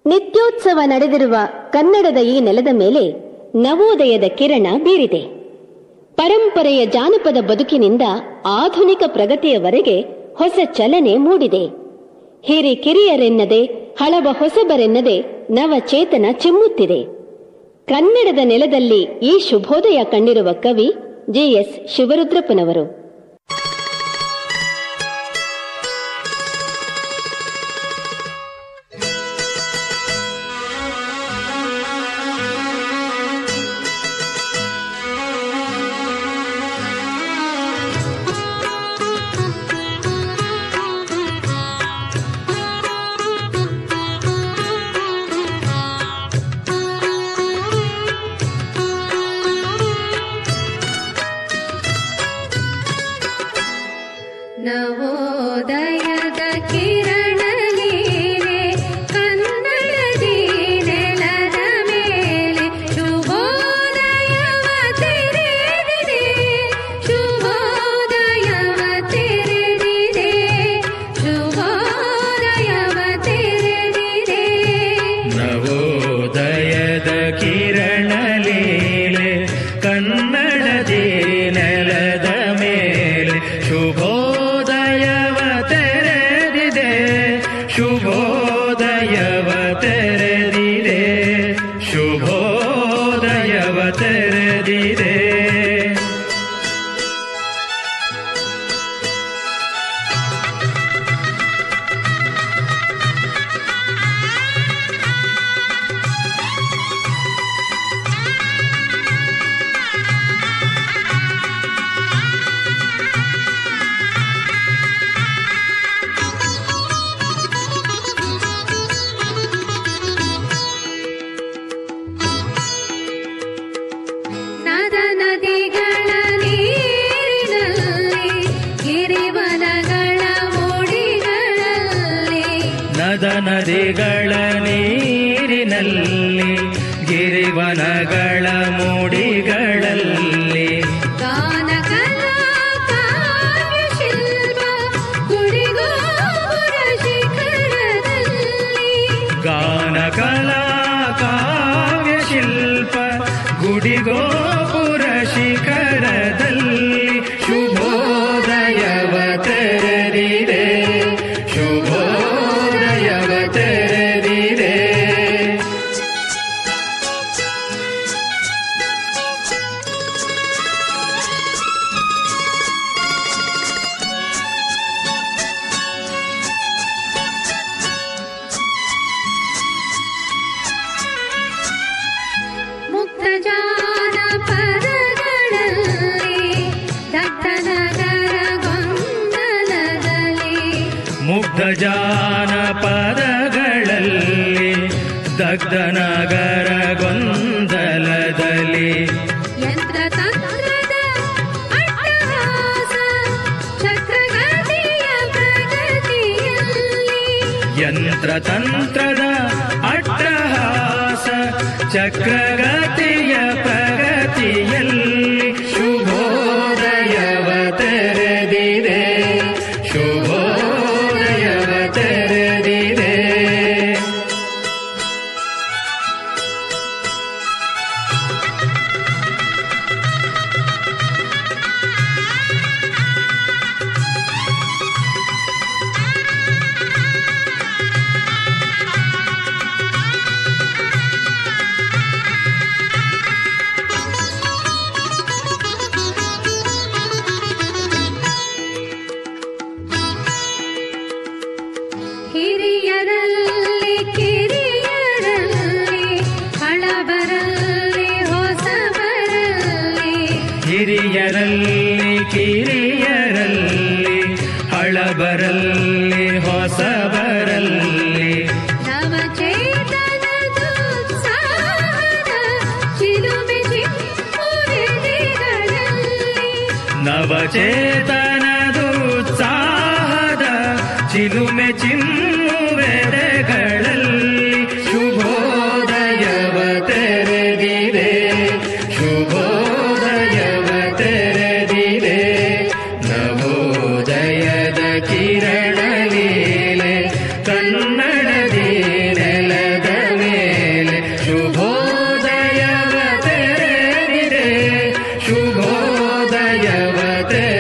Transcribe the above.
ನಿತ್ಯೋತ್ಸವ ನಡೆದಿರುವ ಕನ್ನಡದ ಈ ನೆಲದ ಮೇಲೆ ನವೋದಯದ ಕಿರಣ ಬೀರಿದೆ ಪರಂಪರೆಯ ಜಾನಪದ ಬದುಕಿನಿಂದ ಆಧುನಿಕ ಪ್ರಗತಿಯವರೆಗೆ ಹೊಸ ಚಲನೆ ಮೂಡಿದೆ ಹಿರಿ ಕಿರಿಯರೆನ್ನದೆ ಹಳವ ಹೊಸಬರೆನ್ನದೆ ನವಚೇತನ ಚಿಮ್ಮುತ್ತಿದೆ ಕನ್ನಡದ ನೆಲದಲ್ಲಿ ಈ ಶುಭೋದಯ ಕಂಡಿರುವ ಕವಿ ಜೆಎಸ್ ಶಿವರುದ್ರಪ್ಪನವರು ನವೋದಯದ ಕಿರಣ ನೀನೆ ಕನ್ನಡದಿ ನೆಲದ ಮೇಲೆ ಶುಭೋದಯವ ತೆರೆದಿದೆ ಶುಭೋದಯವ ತೆರೆದಿದೆ ಶುಭೋದಯವ ತೆರೆದಿದೆ ನವೋದಯದ ಕಿರಣ ಲೀಲೆ ಕನ್ನಡದಿ ನೆಲದ ಮೇಲೆ ಶುಭೋದಯವ ತೆರೆದಿದೆ ಶುಭೋದಯವ ತೆರೆದಿದೆ ಶುಭೋದಯವ ತೆರೆದಿದೆ ನದ ನದಿಗಳ ನೀರಿನಲ್ಲಿ ಗಿರಿವನಗಳ ಮೂಡಿಗಳಲ್ಲಿ ನದ ನದಿಗಳ ನೀರಿನಲ್ಲಿ ಗಿರಿವನಗಳ ಮೂಡಿಗಳಲ್ಲಿ ಗಾನ ಕಲಾ ಕಾವ್ಯ ಶಿಲ್ಪ ಗುಡಿಗೋಪುರ ಶಿಖರದಲ್ಲಿ ಗಾನ ಕಲಾ ಕಾವ್ಯ ಶಿಲ್ಪ ಗುಡಿಗೋಪುರ ಶಿಖರದಲ್ಲಿ ಶುಭೋದಯವ ತೆರೆದಿದೆ ಶುಭೋದಯವ ತೆರೆದಿದೆ ಮುಕ್ತ ಜಾನಪದಗಳಲ್ಲಿ ದತ್ತನಗರ ಗೊಂದಲದಲ್ಲಿ ಮುಗ್ಧ ಜಾನಪದಗಳಲ್ಲಿ ದಗ್ಧ ನಗರ ಗೊಂದಲದಲ್ಲಿ ಯಂತ್ರ ತಂತ್ರದ ಅಟ್ಟಹಾಸ ಚಕ್ರಗತಿಯ ಪ್ರಗತಿಯಲ್ಲಿ ಯಂತ್ರ ತಂತ್ರದ ಅಟ್ಟಹಾಸ ಚಕ್ರಗತಿಯ ಪ್ರಗತಿಯಲ್ಲಿ ಶುಭೋದಯವ ತೆರೆದಿದೆ ಶುಭೋದಯವ ತೆರೆದಿದೆ ಹಿರಿಯರಲ್ಲಿ ಕಿರಿಯರಲ್ಲಿ ಹಳಬರಲ್ಲಿ ಹೊಸಬರಲ್ಲಿ ಹಿರಿಯರಲ್ಲಿ ಕಿರಿಯರಲ್ಲಿ ಹಳಬರಲ್ಲಿ ಹೊಸಬರಲ್ಲಿ ನವಚೇತನದುತ್ಸಾಹದ ಚಿಲುಮೆ ಚಿಮ್ಮುರೆದೆಗಳಲ್ಲಿ ನವಚೇತನದುತ್ಸಾಹದ ಚಿಲುಮೆ ಚಿಮ್ಮುವೆದೆಗಳಲ್ಲಿ ಶುಭೋದಯವ ತೆರೆದಿದೆ ಶುಭೋದಯವ ತೆರೆದಿದೆ ನವೋದಯದ ಕಿರಣ ಲೀಲೆ ಕನ್ನಡದಿ ನೆಲದ ತೆರೆದಿದೆ